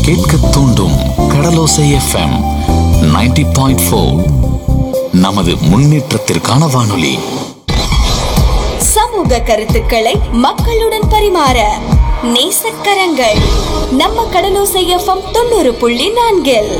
கேட்க தூண்டும் கடலோசை FM 90.4 point four நமது முன்னேற்றத்திற்கான வானொலி சமூக கருத்துக்களை மக்களுடன் பரிமாற நேசக்கரங்கள் நம்ம கடலோசை எஃப்எம் தொண்ணூறு புள்ளி நான்கில்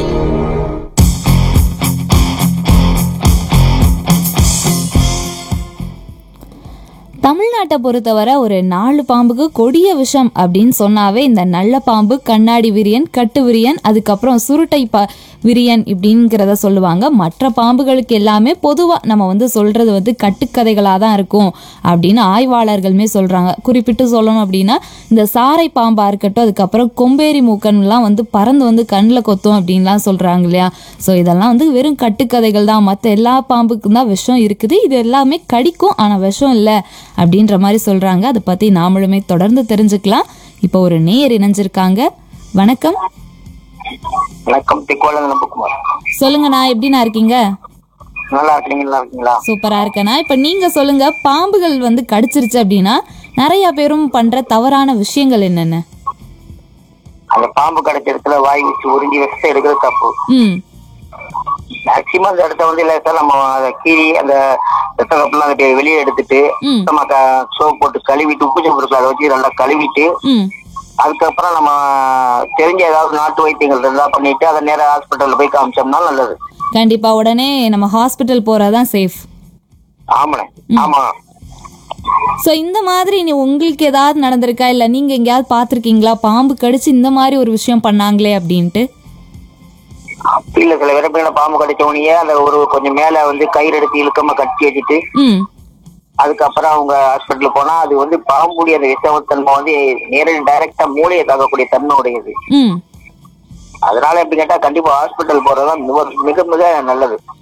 தமிழ்நாட்டை பொறுத்தவரை ஒரு நாலு பாம்புக்கு கொடிய விஷம் அப்படின்னு சொன்னாவே இந்த நல்ல பாம்பு கண்ணாடி விரியன் கட்டு விரியன் அதுக்கப்புறம் சுருட்டை பா விரியன் இப்படிங்கிறத சொல்லுவாங்க மற்ற பாம்புகளுக்கு எல்லாமே பொதுவாக நம்ம வந்து சொல்றது வந்து கட்டுக்கதைகளாக தான் இருக்கும் அப்படின்னு ஆய்வாளர்களுமே சொல்றாங்க குறிப்பிட்டு சொல்லணும் அப்படின்னா இந்த சாரை பாம்பா இருக்கட்டும் அதுக்கப்புறம் கொம்பேரி மூக்கன்லாம் வந்து பறந்து வந்து கண்ணில் கொத்தும் அப்படின்லாம் சொல்றாங்க இல்லையா ஸோ இதெல்லாம் வந்து வெறும் கட்டுக்கதைகள் தான் மற்ற எல்லா பாம்புக்கும் தான் விஷம் இருக்குது இது எல்லாமே கடிக்கும் ஆனால் விஷம் இல்லை அப்படின்ற மாதிரி சொல்றாங்க அதை பத்தி நாமளுமே தொடர்ந்து தெரிஞ்சுக்கலாம் இப்போ ஒரு நேயர் இணைஞ்சிருக்காங்க வணக்கம் வணக்கம் திக்கோல நம்பகுமார் சொல்லுங்கண்ணா எப்படிண்ணா இருக்கீங்க நல்லா இருக்கீங்க நல்லா இருக்கீங்களா சூப்பரா இருக்கேண்ணா இப்போ நீங்க சொல்லுங்க பாம்புகள் வந்து கடிச்சிருச்சு அப்படின்னா நிறைய பேரும் பண்ற தவறான விஷயங்கள் என்னென்ன அந்த பாம்பு கிடைச்ச இடத்துல வாய் வச்சு உறிஞ்சி விஷத்தை எடுக்கிறது தப்பு ம் மேக்சிமம் அந்த இடத்த வந்து லேசா நம்ம அதை கீறி அந்த ரத்த கப்பெல்லாம் அதை வெளியே எடுத்துட்டு ம். நம்ம சோப் போட்டு கழுவிட்டு உப்பு சோப்பு இருக்கு அதை வச்சு நல்லா கழுவிட்டு ம் அதுக்கப்புறம் நம்ம தெரிஞ்ச ஏதாவது நாட்டு வைத்தியங்கள் இருந்தா பண்ணிட்டு அதை நேரா ஹாஸ்பிட்டல்ல போய் காமிச்சோம்னா நல்லது கண்டிப்பா உடனே நம்ம ஹாஸ்பிட்டல் போறதான் சேஃப் ஆமாண்ணே ஆமா ஸோ இந்த மாதிரி நீ உங்களுக்கு ஏதாவது நடந்திருக்கா இல்லை நீங்கள் எங்கேயாவது பார்த்துருக்கீங்களா பாம்பு கடிச்சு இந்த மாதிரி ஒரு விஷயம் பண்ணாங்களே அப்படின்ட்டு இல்ல சில விரப்பின பாம்பு கடிச்ச உடனே அந்த ஒரு கொஞ்சம் மேல வந்து கயிறு எடுத்து இழுக்காம கட்டி வச்சுட்டு ம் அதுக்கப்புறம் அவங்க ஹாஸ்பிட்டல் போனா அது வந்து பாம்புடைய அந்த விஷத்தன்மை வந்து நேரடி டைரக்டா மூளையை தாக்கக்கூடிய தன்மை உடையது ம் அதனால எப்படி கேட்டா கண்டிப்பா ஹாஸ்பிட்டல் போறதுதான் மிக மிக மிக நல்லது